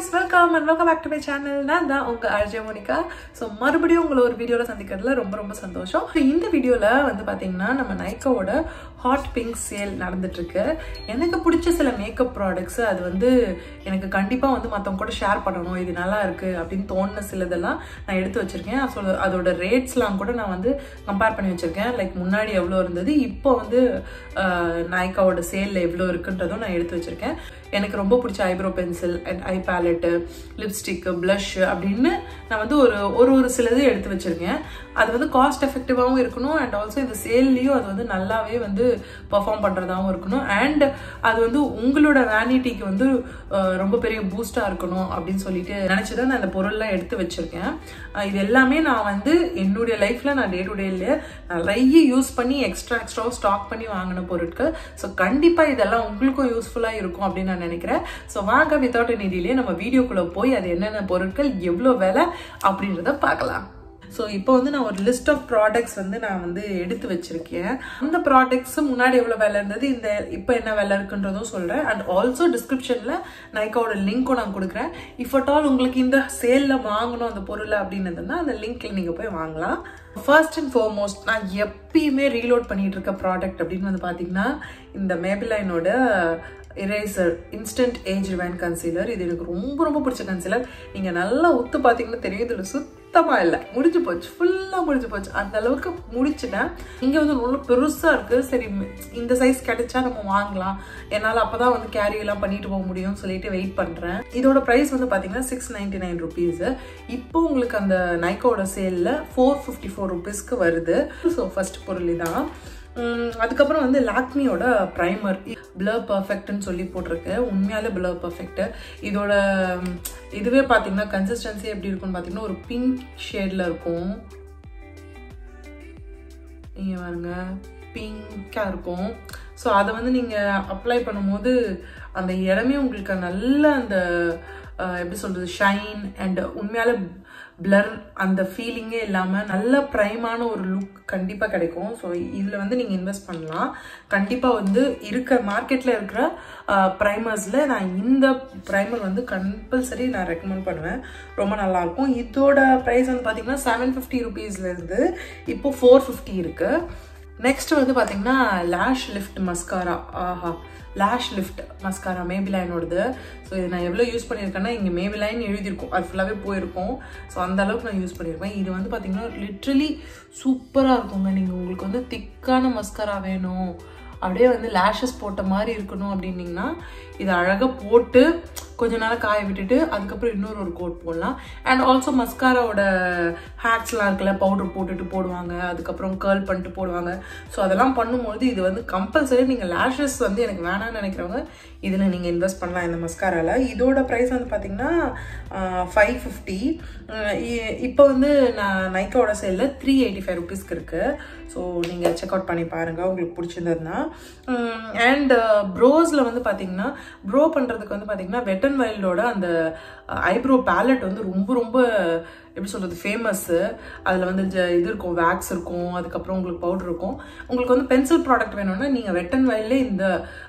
guys welcome and welcome back to my channel நான் தான் உங்கள் அர்ஜய் மோனிகா ஸோ மறுபடியும் உங்களை ஒரு வீடியோவில் சந்திக்கிறதுல ரொம்ப ரொம்ப சந்தோஷம் So, இந்த வீடியோவில் வந்து பார்த்தீங்கன்னா நம்ம நைக்காவோட ஹாட் பிங்க் சேல் நடந்துட்டுருக்கு எனக்கு பிடிச்ச சில மேக்கப் ப்ராடக்ட்ஸ் அது வந்து எனக்கு கண்டிப்பாக வந்து மற்றவங்க கூட ஷேர் பண்ணணும் இது நல்லா இருக்குது அப்படின்னு தோணுன சிலதெல்லாம் நான் எடுத்து வச்சுருக்கேன் ஸோ அதோட ரேட்ஸ்லாம் கூட நான் வந்து கம்பேர் பண்ணி வச்சுருக்கேன் லைக் முன்னாடி எவ்வளோ இருந்தது இப்போ வந்து நாய்க்காவோட சேலில் எவ்வளோ இருக்குன்றதும் நான் எடுத்து வச்சுருக்கேன் எனக்கு ரொம்ப பிடிச்ச eyebrow pencil and eye palette lipstick blush அப்படின்னு நான் வந்து ஒரு ஒரு ஒரு சிலது எடுத்து வச்சுருக்கேன் அது வந்து காஸ்ட் எஃபெக்டிவாகவும் இருக்கணும் அண்ட் ஆல்சோ இந்த சேல்லையும் அது வந்து நல்லாவே வந்து பர்ஃபார்ம் பண்ணுறதாகவும் இருக்கணும் அண்ட் அது வந்து உங்களோட வேனிட்டிக்கு வந்து அஹ், ரொம்ப பெரிய பூஸ்டாக இருக்கணும் அப்படின்னு சொல்லிட்டு நினச்சி தான் நான் இந்த பொருள்லாம் எடுத்து வச்சுருக்கேன் அஹ், இது எல்லாமே நான் வந்து என்னுடைய லைஃப்பில் நான் டே டு டேல நிறைய யூஸ் பண்ணி எக்ஸ்ட்ரா எக்ஸ்ட்ரா ஸ்டாக் பண்ணி வாங்கின பொருட்கள் ஸோ கண்டிப்பாக இதெல்லாம் உங்களுக்கும் யூஸ்ஃபுல்லாக இருக்கும் அப்படின்னு நான் நினைக்கிறேன் ஸோ வாங்க வித்தவுட் நிதியிலேயே நம்ம வீடியோக்குள்ளே போய் அது என்னென்ன பொருட்கள் எவ்வளோ விலை அப்படின்றத பார்க்கலாம் ஸோ இப்போ வந்து நான் ஒரு லிஸ்ட் ஆஃப் ப்ராடக்ட்ஸ் வந்து நான் வந்து எடுத்து வச்சிருக்கேன் அந்த ப்ராடக்ட்ஸ் முன்னாடி எவ்வளோ விலை இருந்தது இந்த இப்போ என்ன விலை இருக்குன்றதும் சொல்கிறேன் அண்ட் ஆல்சோ டிஸ்கிரிப்ஷனில் நைக்காவோட லிங்க்கும் நான் கொடுக்குறேன் இஃப் அட் ஆல் உங்களுக்கு இந்த சேலில் வாங்கணும் அந்த பொருளை அப்படின்னதுன்னா அந்த லிங்க்ல நீங்கள் போய் வாங்கலாம் ஃபர்ஸ்ட் அண்ட் ஃபார்மோஸ்ட் நான் எப்பயுமே ரீலோட் பண்ணிட்டு இருக்க ப்ராடக்ட் அப்படின்னு வந்து பார்த்தீங்கன்னா இந்த மேபிலைனோட eraser instant age rewind concealer இது எனக்கு ரொம்ப ரொம்ப பிடிச்ச கன்சீலர் நீங்கள் நல்லா உத்து பார்த்தீங்கன்னா தெரியும் இதில் சுத்தமாக இல்லை முடிஞ்சு போச்சு ஃபுல்லாக முடிஞ்சு போச்சு அந்த அளவுக்கு முடிச்சிட்டேன் இங்கே வந்து ரொம்ப பெருசாக இருக்குது சரி இந்த சைஸ் கிடைச்சா நம்ம வாங்கலாம் என்னால் அப்போ தான் வந்து கேரி எல்லாம் பண்ணிட்டு போக முடியும்னு சொல்லிட்டு வெயிட் பண்ணுறேன் இதோட ப்ரைஸ் வந்து பார்த்தீங்கன்னா சிக்ஸ் நைன்டி நைன் ருபீஸு இப்போ உங்களுக்கு அந்த நைக்கோட சேலில் ஃபோர் ஃபிஃப்டி ஃபோர் ருபீஸ்க்கு வருது ஸோ ஃபர்ஸ்ட் பொருள் இதான் உம், அதுக்கப்புறம் வந்து லாக்மியோட ப்ரைமர் பிளர் பர்ஃபெக்ட்னு சொல்லி போட்டிருக்கு உண்மையாலே பிளர் பர்ஃபெக்ட் இதோட உம், இதுவே பார்த்தீங்கன்னா கன்சிஸ்டன்சி எப்படி இருக்கும்னு பார்த்தீங்கன்னா ஒரு பிங்க் ஷேடில் இருக்கும் இங்கே பாருங்க பிங்காக இருக்கும் ஸோ அதை வந்து நீங்கள் அப்ளை பண்ணும்போது அந்த இடமே உங்களுக்கு நல்ல அந்த அஹ், எப்படி சொல்கிறது ஷைன் அண்ட் உண்மையால பிளர் அந்த ஃபீலிங்கே இல்லாமல் நல்ல ப்ரைமான ஒரு லுக் கண்டிப்பாக கிடைக்கும் ஸோ இதில் வந்து நீங்கள் இன்வெஸ்ட் பண்ணலாம் கண்டிப்பாக வந்து இருக்க மார்க்கெட்டில் இருக்கிற ப்ரைமர்ஸில் நான் இந்த ப்ரைமர் வந்து கம்பல்சரி நான் ரெக்கமெண்ட் பண்ணுவேன் ரொம்ப நல்லாயிருக்கும் இதோட ப்ரைஸ் வந்து பார்த்தீங்கன்னா செவன் ஃபிஃப்டி ருபீஸ்லேருந்து இப்போ ஃபோர் ஃபிஃப்டி இருக்குது நெக்ஸ்ட் வந்து பார்த்தீங்கன்னா லேஷ் லிஃப்ட் மஸ்காரா ஆஹா லேஷ் லிஃப்ட் மஸ்காரா மேபிலைனோடது ஸோ இது நான் எவ்வளோ யூஸ் பண்ணியிருக்கேன்னா இங்கே மேபிலைன் எழுதியிருக்கும் அது ஃபுல்லாகவே போயிருக்கும் ஸோ அந்த அளவுக்கு நான் யூஸ் பண்ணியிருப்பேன் இது வந்து பார்த்தீங்கன்னா லிட்ரலி சூப்பராக இருக்குங்க நீங்கள் உங்களுக்கு வந்து திக்கான மஸ்காரா வேணும் அப்படியே வந்து லேஷஸ் போட்ட மாதிரி இருக்கணும் அப்படின்னீங்கன்னா இதை அழகாக போட்டு கொஞ்ச நேரம் காய விட்டுட்டு அதுக்கப்புறம் இன்னொரு ஒரு கோட் போடலாம் அண்ட் ஆல்சோ மஸ்காராவோட ஹேட்ஸ்லாம் இருக்குல்ல பவுடர் போட்டுட்டு போடுவாங்க அதுக்கப்புறம் கேர்ள் பண்ணிட்டு போடுவாங்க ஸோ அதெல்லாம் பண்ணும்போது இது வந்து கம்பல்சரி நீங்கள் லேஷஸ் வந்து எனக்கு வேணாம்னு நினைக்கிறவங்க இதில் நீங்கள் இன்வெஸ்ட் பண்ணலாம் இந்த மஸ்காராவில் இதோட ப்ரைஸ் வந்து பார்த்தீங்கன்னா ஃபைவ் ஃபிஃப்டி இப்போ வந்து நான் நைக்காவோட சேலில் த்ரீ எயிட்டி ஃபைவ் ருபீஸ்க்கு இருக்குது ஸோ நீங்கள் செக் அவுட் பண்ணி பாருங்கள் உங்களுக்கு பிடிச்சிருந்ததுன்னா அண்ட் ப்ரோஸில் வந்து பார்த்தீங்கன்னா ப்ரோ பண்ணுறதுக்கு வந்து பார்த்தீங்கன்னா வெட் அண்ட் வைல்டோட அந்த ஐப்ரோ பேலட் வந்து ரொம்ப ரொம்ப எப்படி சொல்கிறது ஃபேமஸ்ஸு அதில் வந்து ஜ- இது இருக்கும் வேக்ஸ் இருக்கும் அதுக்கப்புறம் உங்களுக்கு பவுடர் இருக்கும் உங்களுக்கு வந்து பென்சில் ப்ராடக்ட் வேணும்னா நீங்கள் வெட் அண்ட் வைல்ட்லே இந்த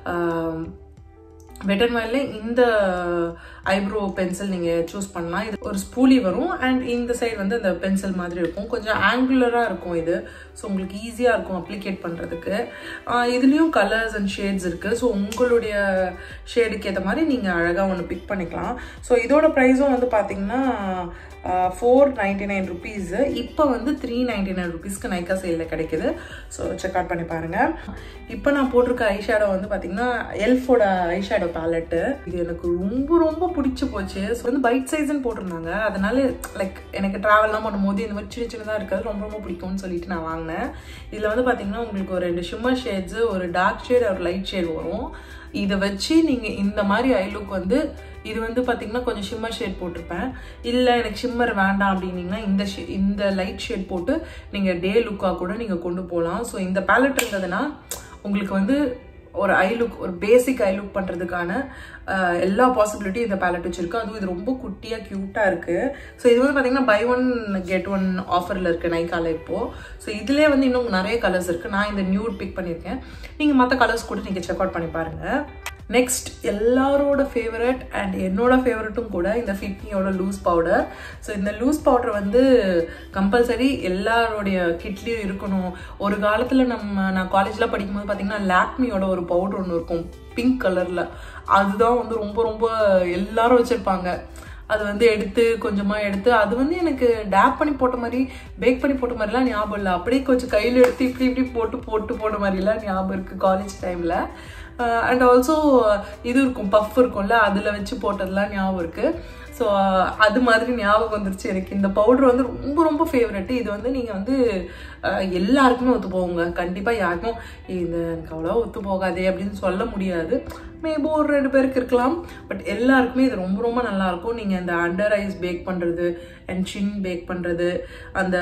வெட்டன் வயல்ல இந்த ஐப்ரோ பென்சில் நீங்கள் சூஸ் பண்ணலாம் இது ஒரு ஸ்பூலி வரும் அண்ட் இந்த சைடு வந்து அந்த பென்சில் மாதிரி இருக்கும் கொஞ்சம் ஆங்குலராக இருக்கும் இது ஸோ உங்களுக்கு ஈஸியாக இருக்கும் அப்ளிகேட் பண்ணுறதுக்கு இதுலேயும் கலர்ஸ் அண்ட் ஷேட்ஸ் இருக்குது ஸோ உங்களுடைய ஷேடுக்கு ஏற்ற மாதிரி நீங்கள் அழகாக ஒன்று பிக் பண்ணிக்கலாம் ஸோ இதோட ப்ரைஸும் வந்து பார்த்தீங்கன்னா ஃபோர் நைன்டி நைன் ருபீஸு இப்போ வந்து த்ரீ நைன்டி நைன் ருபீஸ்க்கு நைக்கா சேலில் கிடைக்குது ஸோ செக் அவுட் பண்ணி பாருங்கள் இப்போ நான் போட்டிருக்க ஐஷேடோ வந்து பார்த்தீங்கன்னா எல்ஃபோட ஐஷேடோ பேலட்டு இது எனக்கு ரொம்ப ரொம்ப பிடிச்சி போச்சு ஸோ வந்து பைட் சைஸ்ன்னு போட்டிருந்தாங்க அதனால லைக் எனக்கு ட்ராவல்லாம் பண்ணும்போது இந்த மாதிரி சின்ன சின்னதாக இருக்கிறது ரொம்ப ரொம்ப பிடிக்கும்னு சொல்லிட்டு நான் வாங்கினேன் இதில் வந்து பார்த்தீங்கன்னா உங்களுக்கு ஒரு ரெண்டு ஷிம்மர் ஷேட்ஸு ஒரு டார்க் ஷேட் ஒரு லைட் ஷேட் வரும் இதை வச்சு நீங்கள் இந்த மாதிரி ஐ லுக் வந்து இது வந்து பார்த்தீங்கன்னா கொஞ்சம் ஷிம்மர் ஷேட் போட்டிருப்பேன் இல்லை எனக்கு ஷிம்மர் வேண்டாம் அப்படின்னீங்கன்னா இந்த ஷே- இந்த லைட் ஷேட் போட்டு நீங்கள் டே லுக்காக கூட நீங்கள் கொண்டு போகலாம் ஸோ இந்த பேலட் இருந்ததுன்னா உங்களுக்கு வந்து ஒரு ஐ லுக் ஒரு பேசிக் ஐ லுக் பண்ணுறதுக்கான எல்லா பாசிபிலிட்டியும் இந்த பேலட் வச்சிருக்கு அதுவும் இது ரொம்ப குட்டியாக க்யூட்டாக இருக்குது ஸோ இது வந்து பார்த்தீங்கன்னா பை ஒன் கெட் ஒன் ஆஃபரில் இருக்குது நைக்கால இப்போது ஸோ இதுலேயே வந்து இன்னும் நிறைய கலர்ஸ் இருக்குது நான் இந்த நியூட் பிக் பண்ணியிருக்கேன் நீங்கள் மற்ற கலர்ஸ் கூட நீங்கள் செக் அவுட் பண்ணி பாருங்கள் நெக்ஸ்ட் எல்லாரோட ஃபேவரட் அண்ட் என்னோட ஃபேவரட்டும் கூட இந்த ஃபிட்னியோட லூஸ் பவுடர் ஸோ இந்த லூஸ் பவுடர் வந்து கம்பல்சரி எல்லாரோடைய கிட்லேயும் இருக்கணும் ஒரு காலத்தில் நம்ம நான் காலேஜில் படிக்கும்போது பார்த்தீங்கன்னா லாக்மியோட ஒரு பவுடர் ஒன்று இருக்கும் பிங்க் கலரில் அதுதான் வந்து ரொம்ப ரொம்ப எல்லாரும் வச்சுருப்பாங்க அது வந்து எடுத்து கொஞ்சமாக எடுத்து அது வந்து எனக்கு டேப் பண்ணி போட்ட மாதிரி பேக் பண்ணி போட்ட மாதிரிலாம் ஞாபகம் இல்லை அப்படியே கொஞ்சம் கையில் எடுத்து இப்படி இப்படி போட்டு போட்டு போட்ட மாதிரிலாம் ஞாபகம் இருக்குது காலேஜ் டைமில் அண்ட் ஆல்சோ இது இருக்கும் பஃப் இருக்கும்ல அதில் வச்சு போட்டதெல்லாம் ஞாபகம் இருக்குது ஸோ அது மாதிரி ஞாபகம் வந்துருச்சு எனக்கு இந்த பவுடர் வந்து ரொம்ப ரொம்ப ஃபேவரெட்டு இது வந்து நீங்கள் வந்து எல்லாருக்குமே ஒத்து போகுங்க கண்டிப்பாக யாருக்கும் இந்த எனக்கு அவ்வளோ ஒத்து போகாதே அப்படின்னு சொல்ல முடியாது மேபோ ஒரு ரெண்டு பேருக்கு இருக்கலாம் பட் எல்லாருக்குமே இது ரொம்ப ரொம்ப நல்லாயிருக்கும் நீங்கள் அந்த அண்டர் ஐஸ் பேக் பண்ணுறது அண்ட் சின் பேக் பண்ணுறது அந்த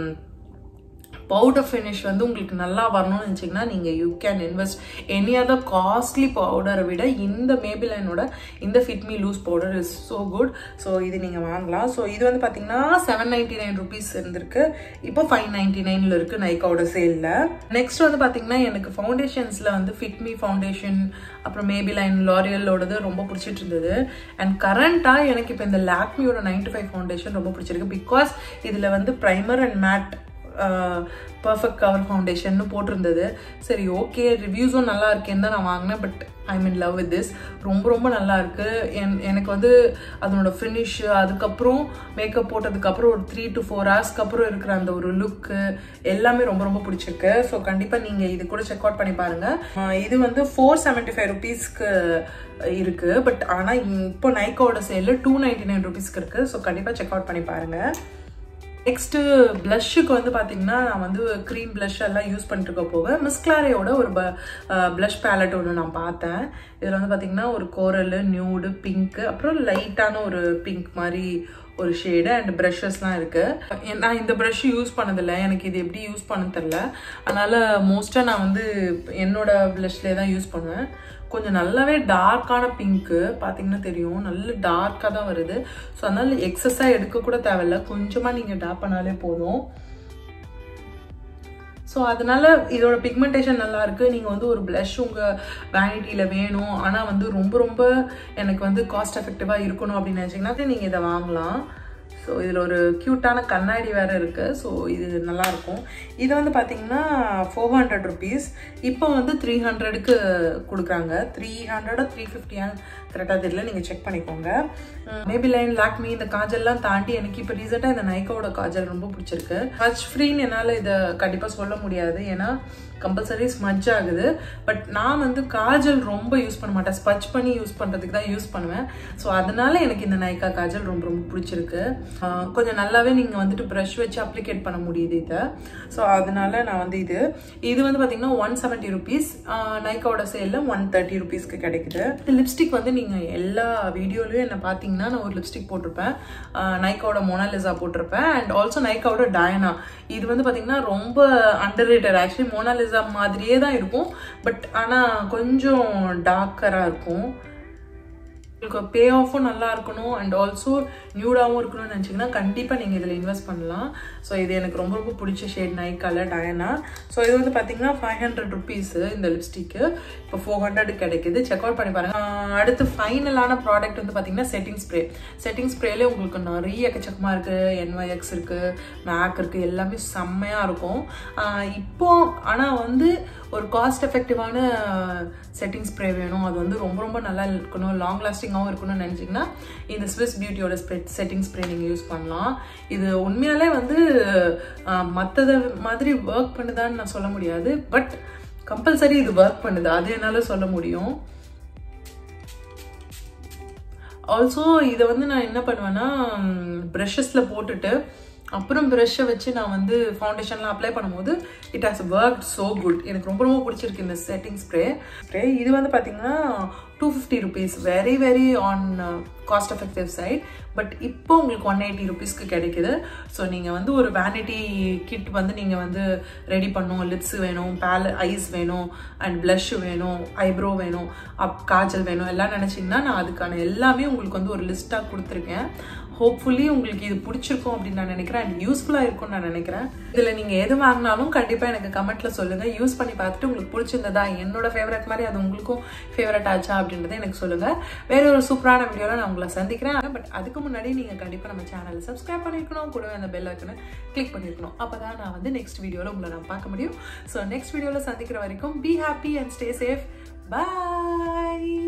பவுடர் ஃபினிஷ் வந்து உங்களுக்கு நல்லா வரணும்னு நினச்சிங்கன்னா நீங்கள் you can invest any other costly பவுடரை விட இந்த மேபிலைனோட இந்த fit me loose powder is so good so இது நீங்கள் வாங்கலாம் ஸோ இது வந்து பார்த்தீங்கன்னா செவன் நைன்டி நைன் ருபீஸ் இருந்திருக்கு இப்போ ஃபைவ் நைன்டி நைனில் இருக்குது நைக்காவோட சேலில் நெக்ஸ்ட் வந்து பார்த்தீங்கன்னா எனக்கு ஃபவுண்டேஷன்ஸில் வந்து ஃபிட்மி ஃபவுண்டேஷன் அப்புறம் மேபிலைன் லாரியலோடது ரொம்ப பிடிச்சிட்டு இருந்தது அண்ட் கரண்ட்டாக எனக்கு இப்போ இந்த லாக்மியோட நைன்டி ஃபைவ் ஃபவுண்டேஷன் ரொம்ப பிடிச்சிருக்கு பிகாஸ் இதில் வந்து primer and matte perfect cover foundation போட்டிருந்தது சரி ஓகே ரிவ்யூஸும் நல்லா இருக்கேன்னு தான் நான் வாங்கினேன் but I mean love with this ரொம்ப ரொம்ப நல்லா இருக்கு என் எனக்கு வந்து அதனோட ஃபினிஷ் அதுக்கப்புறம் மேக்கப் போட்டதுக்கப்புறம் ஒரு த்ரீ டு ஃபோர் ஹவர்ஸ்க்கு அப்புறம் இருக்கிற அந்த ஒரு லுக்கு எல்லாமே ரொம்ப ரொம்ப பிடிச்சிருக்கு ஸோ கண்டிப்பாக நீங்கள் இது கூட செக் அவுட் பண்ணி பாருங்கள் இது வந்து ஃபோர் செவன்ட்டி ஃபைவ் ருபீஸ்க்கு இருக்கு பட் ஆனால் இப்போ நைக்கோட சேலில் டூ நைன்டி நைன் ருபீஸ்க்கு இருக்குது ஸோ கண்டிப்பாக செக் அவுட் பண்ணி பாருங்கள் நெக்ஸ்ட்டு ப்ளஷ்ஷுக்கு வந்து பார்த்தீங்கன்னா நான் வந்து க்ரீம் ப்ளஷ் எல்லாம் யூஸ் பண்ணிட்டு போக மிஸ்கிளாரையோட ஒரு ப ப்ளஷ் பேலட் ஒன்று நான் பார்த்தேன் இதில் வந்து பார்த்தீங்கன்னா ஒரு கோரல் நியூடு பிங்க்கு அப்புறம் லைட்டான ஒரு பிங்க் மாதிரி ஒரு ஷேடு அண்ட் ப்ரஷஸ்லாம் இருக்குது நான் இந்த ப்ரஷ் யூஸ் பண்ணதில்லை எனக்கு இது எப்படி யூஸ் பண்ண தெரில அதனால் மோஸ்ட்டாக நான் வந்து என்னோட ப்ளஷ்லேயே தான் யூஸ் பண்ணுவேன் கொஞ்சம் நல்லாவே டார்க்கான பிங்க்கு பார்த்தீங்கன்னா தெரியும் நல்ல டார்க்காக தான் வருது ஸோ அதனால எக்ஸஸாக எடுக்க கூட தேவையில்ல கொஞ்சமாக நீங்கள் டாப் பண்ணாலே போதும் ஸோ அதனால இதோட பிக்மெண்டேஷன் நல்லா இருக்கு நீங்கள் வந்து ஒரு ப்ளஷ் உங்கள் வேனிட்டியில் வேணும் ஆனால் வந்து ரொம்ப ரொம்ப எனக்கு வந்து காஸ்ட் எஃபெக்டிவாக இருக்கணும் அப்படின்னு நினச்சிங்கன்னா நீங்கள் இதை வாங்கலாம் ஸோ இதில் ஒரு க்யூட்டான கண்ணாடி வேறு இருக்குது ஸோ இது நல்லாயிருக்கும் இது வந்து பார்த்தீங்கன்னா ஃபோர் ஹண்ட்ரட் ருபீஸ் இப்போ வந்து த்ரீ ஹண்ட்ரடுக்கு கொடுக்குறாங்க த்ரீ ஹண்ட்ரடோ த்ரீ ஃபிஃப்டியான்னு கரெக்டாக தெரியல நீங்கள் செக் பண்ணிக்கோங்க மேபி லைன் லாக்மி இந்த காஜல்லாம் தாண்டி எனக்கு இப்போ ரீசெண்டாக இந்த நைக்காவோட காஜல் ரொம்ப பிடிச்சிருக்கு ஸ்மச் ஃப்ரீன்னு என்னால் இதை கண்டிப்பாக சொல்ல முடியாது ஏன்னா கம்பல்சரி ஸ்மஜ் ஆகுது பட் நான் வந்து காஜல் ரொம்ப யூஸ் பண்ண மாட்டேன் ஸ்பச் பண்ணி யூஸ் பண்ணுறதுக்கு தான் யூஸ் பண்ணுவேன் ஸோ அதனால எனக்கு இந்த நைக்கா காஜல் ரொம்ப ரொம்ப பிடிச்சிருக்கு கொஞ்சம் நல்லாவே நீங்கள் வந்துட்டு ப்ரஷ் வச்சு அப்ளிகேட் பண்ண முடியுது இதை ஸோ அதனால நான் வந்து இது இது வந்து பார்த்தீங்கன்னா ஒன் செவன்ட்டி ருபீஸ் நைக்காவோட சேலில் ஒன் தேர்ட்டி ருபீஸ்க்கு கிடைக்குது இந்த லிப்ஸ்டிக் வந்து நீங்கள் எல்லா வீடியோலையும் என்ன பார்த்தீங்கன்னா நான் ஒரு லிப்ஸ்டிக் போட்டிருப்பேன் நைக்காவோட மோனாலிசா போட்டிருப்பேன் அண்ட் ஆல்சோ நைக்காவோட டயனா இது வந்து பார்த்தீங்கன்னா ரொம்ப அண்டர் ரேட்டட் ஆக்சுவலி மோனாலிசா மாதிரியே தான் இருக்கும் பட் ஆனால் கொஞ்சம் டார்க்கராக இருக்கும் உங்களுக்கு பே ஆஃபும் நல்லா இருக்கணும் அண்ட் ஆல்சோ நியூடாகவும் இருக்கணும்னு நினச்சிங்கன்னா கண்டிப்பாக நீங்கள் இதில் இன்வெஸ்ட் பண்ணலாம் ஸோ இது எனக்கு ரொம்ப ரொம்ப பிடிச்ச ஷேட் நைக்கால டயனா ஸோ இது வந்து பார்த்தீங்கன்னா ஃபைவ் ஹண்ட்ரட் ருபீஸு இந்த லிப்ஸ்டிக்கு இப்போ ஃபோர் ஹண்ட்ரட் கிடைக்குது செக் அவுட் பண்ணி பாருங்கள் அடுத்து ஃபைனலான ப்ராடக்ட் வந்து பார்த்தீங்கன்னா செட்டிங் ஸ்ப்ரே செட்டிங் ஸ்ப்ரேலே உங்களுக்கு நிறைய எக்கச்சக்கமாக இருக்குது என்ஒய்எக்ஸ் இருக்குது மேக் இருக்குது எல்லாமே செம்மையாக இருக்கும் இப்போ ஆனால் வந்து ஒரு காஸ்ட் எஃபெக்டிவான செட்டிங் ஸ்ப்ரே வேணும் அது வந்து ரொம்ப ரொம்ப நல்லா இருக்கணும் லாங் லாஸ்டிங்காகவும் இருக்கணும்னு நினச்சிங்கன்னா இந்த ஸ்விஸ் பியூட்டியோட ஸ்ப்ரெட் செட்டிங் ஸ்ப்ரே நீங்கள் யூஸ் பண்ணலாம் இது உண்மையாலே வந்து மற்றதை மாதிரி ஒர்க் பண்ணுதான்னு நான் சொல்ல முடியாது பட் கம்பல்சரி இது ஒர்க் பண்ணுது அது என்னால் சொல்ல முடியும் ஆல்சோ இதை வந்து நான் என்ன பண்ணுவேன்னா ப்ரஷஸில் போட்டுட்டு அப்புறம் ப்ரஷ்ஷை வச்சு நான் வந்து ஃபவுண்டேஷன்லாம் அப்ளை பண்ணும்போது it has work so good எனக்கு ரொம்ப ரொம்ப பிடிச்சிருக்கு இந்த செட்டிங் ஸ்ப்ரே ஸ்ப்ரே இது வந்து பார்த்தீங்கன்னா two fifty rupees very very on cost effective side but இப்போ உங்களுக்கு ஒன் எயிட்டி ருபீஸ்க்கு கிடைக்குது ஸோ நீங்கள் வந்து ஒரு வேனிட்டி கிட் வந்து நீங்கள் வந்து ரெடி பண்ணும் லிப்ஸ் வேணும் பேல ஐஸ் வேணும் அண்ட் ப்ளஷ் வேணும் ஐப்ரோ வேணும் அப் காஜல் வேணும் எல்லாம் நினச்சிங்கன்னா நான் அதுக்கான எல்லாமே உங்களுக்கு வந்து ஒரு லிஸ்ட்டாக கொடுத்துருக்கேன் ஹோப்ஃபுல்லி உங்களுக்கு இது பிடிச்சிருக்கும் அப்படின்னு நான் நினைக்கிறேன் அண்ட் யூஸ்ஃபுல்லாக இருக்கும்னு நான் நினைக்கிறேன் இதில் நீங்கள் எது வாங்கினாலும் கண்டிப்பாக எனக்கு கமெண்ட்டில் சொல்லுங்கள் யூஸ் பண்ணி பார்த்துட்டு உங்களுக்கு பிடிச்சிருந்ததா என்னோட ஃபேவரட் மாதிரி அது உங்களுக்கும் ஃபேவரட் ஆச்சா அப்படின்றத எனக்கு சொல்லுங்கள் வேற ஒரு சூப்பரான வீடியோவில் நான் உங்களை சந்திக்கிறேன் பட் அதுக்கு முன்னாடி நீங்கள் கண்டிப்பாக நம்ம சேனலை சப்ஸ்கிரைப் பண்ணியிருக்கணும் கூடவே அந்த பெல் ஐக்கனை கிளிக் பண்ணியிருக்கணும் அப்போ தான் நான் வந்து நெக்ஸ்ட் வீடியோவில் உங்களை நான் பார்க்க முடியும் ஸோ நெக்ஸ்ட் வீடியோவில் சந்திக்கிற வரைக்கும் be happy and stay safe bye